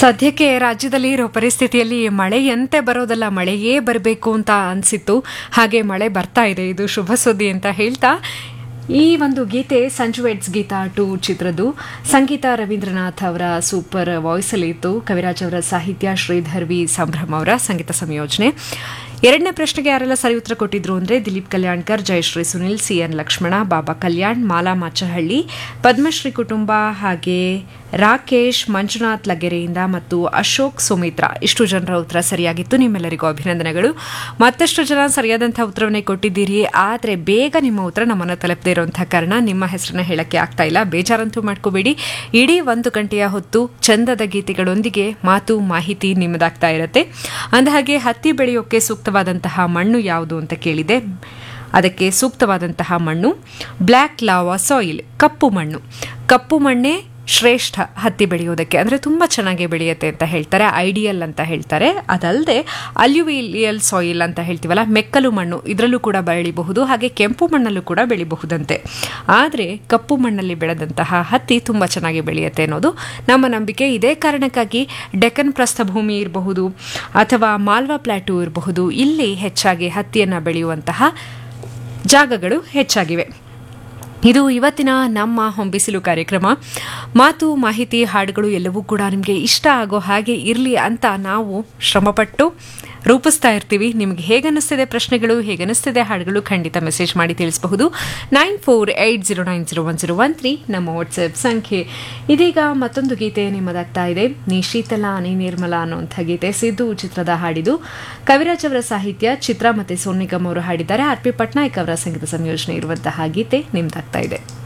ಸದ್ಯಕ್ಕೆ ರಾಜ್ಯದಲ್ಲಿ ಇರೋ ಪರಿಸ್ಥಿತಿಯಲ್ಲಿ ಮಳೆಯಂತೆ ಬರೋದಲ್ಲ ಮಳೆಯೇ ಬರಬೇಕು ಅಂತ ಅನಿಸಿತ್ತು ಹಾಗೆ ಮಳೆ ಬರ್ತಾ ಇದೆ ಇದು ಶುಭ ಸುದ್ದಿ ಅಂತ ಹೇಳ್ತಾ ಈ ಒಂದು ಗೀತೆ ಸಂಜು ಎಡ್ಸ್ ಗೀತಾ ಟು ಚಿತ್ರದ್ದು ಸಂಗೀತ ರವೀಂದ್ರನಾಥ್ ಅವರ ಸೂಪರ್ ವಾಯ್ಸಲ್ಲಿ ಇತ್ತು ಕವಿರಾಜ್ ಅವರ ಸಾಹಿತ್ಯ ಶ್ರೀಧರ್ ವಿ ಸಂಭ್ರಮ್ ಅವರ ಸಂಗೀತ ಸಂಯೋಜನೆ ಎರಡನೇ ಪ್ರಶ್ನೆಗೆ ಯಾರೆಲ್ಲ ಸರಿ ಉತ್ತರ ಕೊಟ್ಟಿದ್ರು ಅಂದರೆ ದಿಲೀಪ್ ಕಲ್ಯಾಣ್ಕರ್ ಜಯಶ್ರೀ ಸುನಿಲ್ ಸಿ ಎನ್ ಲಕ್ಷ್ಮಣ ಬಾಬಾ ಕಲ್ಯಾಣ್ ಮಾಲಾ ಮಾಚಹಳ್ಳಿ ಪದ್ಮಶ್ರೀ ಕುಟುಂಬ ಹಾಗೆ ರಾಕೇಶ್ ಮಂಜುನಾಥ್ ಲಗೆರೆಯಿಂದ ಮತ್ತು ಅಶೋಕ್ ಸುಮಿತ್ರಾ ಇಷ್ಟು ಜನರ ಉತ್ತರ ಸರಿಯಾಗಿತ್ತು ನಿಮ್ಮೆಲ್ಲರಿಗೂ ಅಭಿನಂದನೆಗಳು ಮತ್ತಷ್ಟು ಜನ ಸರಿಯಾದಂಥ ಉತ್ತರವನ್ನೇ ಕೊಟ್ಟಿದ್ದೀರಿ ಆದರೆ ಬೇಗ ನಿಮ್ಮ ಉತ್ತರ ನಮ್ಮನ್ನು ತಲುಪದೇ ಇರುವಂಥ ಕಾರಣ ನಿಮ್ಮ ಹೆಸರನ್ನ ಹೇಳಕ್ಕೆ ಆಗ್ತಾ ಇಲ್ಲ ಬೇಜಾರಂತೂ ಮಾಡ್ಕೋಬೇಡಿ ಇಡೀ ಒಂದು ಗಂಟೆಯ ಹೊತ್ತು ಚಂದದ ಗೀತೆಗಳೊಂದಿಗೆ ಮಾತು ಮಾಹಿತಿ ನಿಮ್ಮದಾಗ್ತಾ ಇರುತ್ತೆ ಅಂದಹಾಗೆ ಹತ್ತಿ ಬೆಳೆಯೋಕೆ ಸೂಕ್ತವಾದಂತಹ ಮಣ್ಣು ಯಾವುದು ಅಂತ ಕೇಳಿದೆ ಅದಕ್ಕೆ ಸೂಕ್ತವಾದಂತಹ ಮಣ್ಣು ಬ್ಲ್ಯಾಕ್ ಲಾವಾ ಸಾಯಿಲ್ ಕಪ್ಪು ಮಣ್ಣು ಕಪ್ಪು ಮಣ್ಣೇ ಶ್ರೇಷ್ಠ ಹತ್ತಿ ಬೆಳೆಯೋದಕ್ಕೆ ಅಂದರೆ ತುಂಬ ಚೆನ್ನಾಗಿ ಬೆಳೆಯುತ್ತೆ ಅಂತ ಹೇಳ್ತಾರೆ ಐಡಿಯಲ್ ಅಂತ ಹೇಳ್ತಾರೆ ಅದಲ್ಲದೆ ಅಲ್ಯುವಿಲಿಯಲ್ ಸಾಯಿಲ್ ಅಂತ ಹೇಳ್ತೀವಲ್ಲ ಮೆಕ್ಕಲು ಮಣ್ಣು ಇದರಲ್ಲೂ ಕೂಡ ಬೆಳಿಬಹುದು ಹಾಗೆ ಕೆಂಪು ಮಣ್ಣಲ್ಲೂ ಕೂಡ ಬೆಳಿಬಹುದಂತೆ ಆದರೆ ಕಪ್ಪು ಮಣ್ಣಲ್ಲಿ ಬೆಳೆದಂತಹ ಹತ್ತಿ ತುಂಬ ಚೆನ್ನಾಗಿ ಬೆಳೆಯುತ್ತೆ ಅನ್ನೋದು ನಮ್ಮ ನಂಬಿಕೆ ಇದೇ ಕಾರಣಕ್ಕಾಗಿ ಡೆಕ್ಕನ್ ಪ್ರಸ್ಥಭೂಮಿ ಇರಬಹುದು ಅಥವಾ ಮಾಲ್ವಾ ಪ್ಲಾಟು ಇರಬಹುದು ಇಲ್ಲಿ ಹೆಚ್ಚಾಗಿ ಹತ್ತಿಯನ್ನು ಬೆಳೆಯುವಂತಹ ಜಾಗಗಳು ಹೆಚ್ಚಾಗಿವೆ ಇದು ಇವತ್ತಿನ ನಮ್ಮ ಹೊಂಬಿಸಿಲು ಕಾರ್ಯಕ್ರಮ ಮಾತು ಮಾಹಿತಿ ಹಾಡುಗಳು ಎಲ್ಲವೂ ಕೂಡ ನಿಮಗೆ ಇಷ್ಟ ಆಗೋ ಹಾಗೆ ಇರಲಿ ಅಂತ ನಾವು ಶ್ರಮಪಟ್ಟು ರೂಪಿಸ್ತಾ ಇರ್ತೀವಿ ನಿಮಗೆ ಹೇಗನ್ನಿಸ್ತಿದೆ ಪ್ರಶ್ನೆಗಳು ಹೇಗನ್ನಿಸ್ತಿದೆ ಹಾಡುಗಳು ಖಂಡಿತ ಮೆಸೇಜ್ ಮಾಡಿ ತಿಳಿಸಬಹುದು nine four eight zero nine zero one zero one three ನಮ್ಮ ವಾಟ್ಸಪ್ ಸಂಖ್ಯೆ ಇದೀಗ ಮತ್ತೊಂದು ಗೀತೆ ನಿಮ್ಮದಾಗ್ತಾ ಇದೆ ನೀ ಶೀತಲ ನೀ ನಿರ್ಮಲ ಅನ್ನುವಂಥ ಗೀತೆ ಸಿದ್ದು ಚಿತ್ರದ ಹಾಡಿದು ಕವಿರಾಜ್ ಅವರ ಸಾಹಿತ್ಯ ಚಿತ್ರ ಮತ್ತು ಸೋನಿಗಮ್ ಅವರು ಹಾಡಿದ್ದಾರೆ ಆರ್ ಪಿ ಪಟ್ನಾಯಕ್ ಅವರ ಸಂಗೀತ ಸಂಯೋಜನೆ ಇರುವಂತಹ ಗೀತೆ ನಿಮ್ದಾಗ್ತಾ ಇದೆ